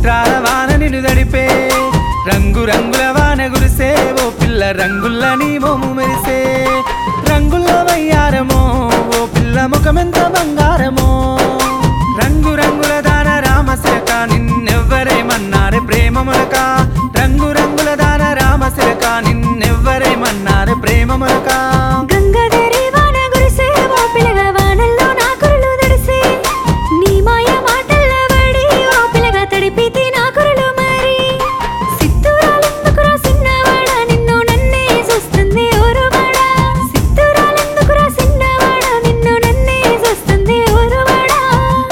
ముత్యాల వాన నిన్ను దడిపే రంగు రంగుల వాన గురిసే ఓ పిల్ల రంగుల నీ మోము మెరిసే రంగుల వయ్యారమో ఓ పిల్ల ముఖమెంత బంగారమో రంగు రంగుల దాన రామశిలక నిన్నెవ్వరేమన్నారే ప్రేమ మొలక రంగు రంగుల దాన రామశిలక నిన్నెవ్వరేమన్నారే ప్రేమ మొలక గంగాధరి వాన గురిసే ఓ పిల్లగా వానల్లో నా కురులు తడిసే నీ మాయ మాటల్ల పడి ఓ పిల్లగా తడిపితే నా కురులు మరి సిత్తురాలెందుకురా సిన్నవాడా నిన్ను నన్నే చూస్తుంది ఓరువాడా సిత్తురాలెందుకురా సిన్నవాడా నిన్ను నన్నే చూస్తుంది ఓరువాడా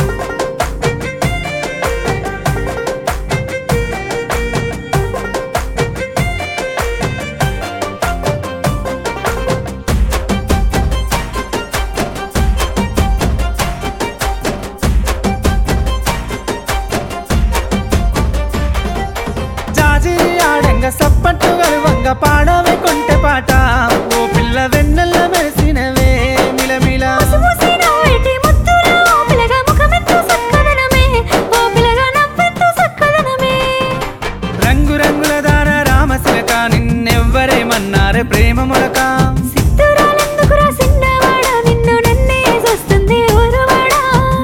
జాజిరి ఆడంగ సప్పట్టు గలువంగ పాడవే కొంటె పాట ఓ పిల్ల వెన్నెల్ల మెరిసినవే మిలమిల ముసిముసి నవ్వేటి ముద్దుల ఓ పిల్లగా ముఖమెంతో సక్కదనమే ఓ పిల్లగా నవ్వెంతో సక్కదనమే రంగు రంగుల దాన రామశిలక నిన్నెవ్వరేమన్నారే ప్రేమ మొలక సిత్తురాలెందుకురా సిన్నవాడా నిన్ను నన్నే చూస్తుంది ఊరువాడా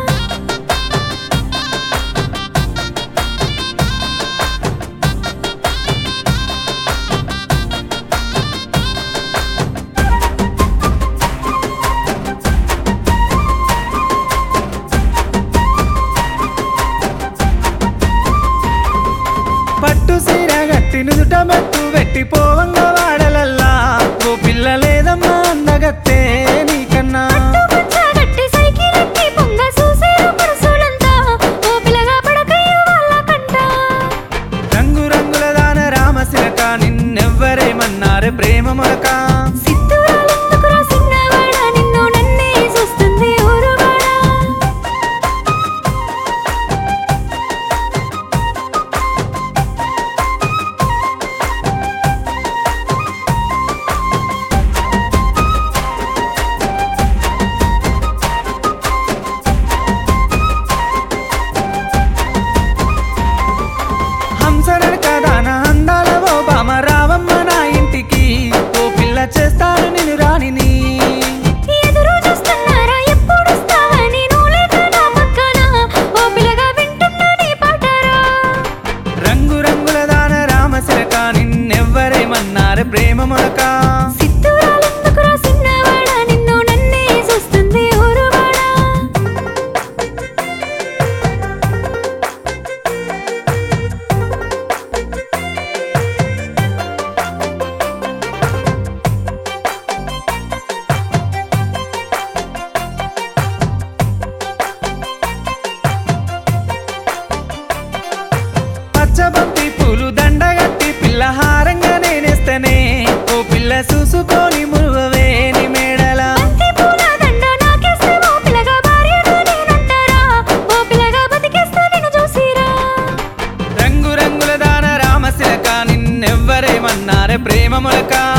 పట్టు సీర గట్టి నుదుట మెట్టు వెట్టి పోవంగ వాడలల్లా ఓ పిల్ల లేదమ్మా అందగత్తే నీకన్నా పచ్చగట్టి సైకిల్ ఎక్కి పొంగ చూసేరు పరుసులంతా ఓ పిల్లగా పడకయ్య వాళ్ళ కంట రంగు రంగుల దాన రామశిలక నిన్నెవ్వరేమన్నారే ప్రేమ మొలక సిత్తురాలెందుకురా సిన్నవాడా నిన్ను నన్నే చూస్తుంది ఊరువాడా హంసనడక దాన అందాల ఓ బామ రావమ్మ నా ఇంటికి ఓ పిల్ల చేస్తాను నేను రాణిని ఎదురు చూస్తున్నారా ఎప్పుడు వస్తావని నువ్వు లేక నా పక్కన ఓ పిల్లగా వింటున్నా నీ పాటరా రంగు రంగుల దాన రామశిలక నిన్నెవ్వరేమన్నారే ప్రేమ మొలక సిత్తురాలెందుకురా సిన్నవాడా నిన్ను నన్నే చూస్తుంది ఊరువాడా పచ్చబంతి పూలు దండగట్టి పిల్ల హారంగా నేనేస్తేనే ఓ పిల్ల చూసుకొని మురువవే నీ మేడల బంతి పూల దండ నాకేస్తే ఓ పిల్లగా భార్యగా నేనంటారా ఓ పిల్లగా బతికేస్తే నిన్ను చూసిరా రంగు రంగుల దాన రామశిలక నిన్నెవ్వరేమన్నారే ప్రేమ మొలక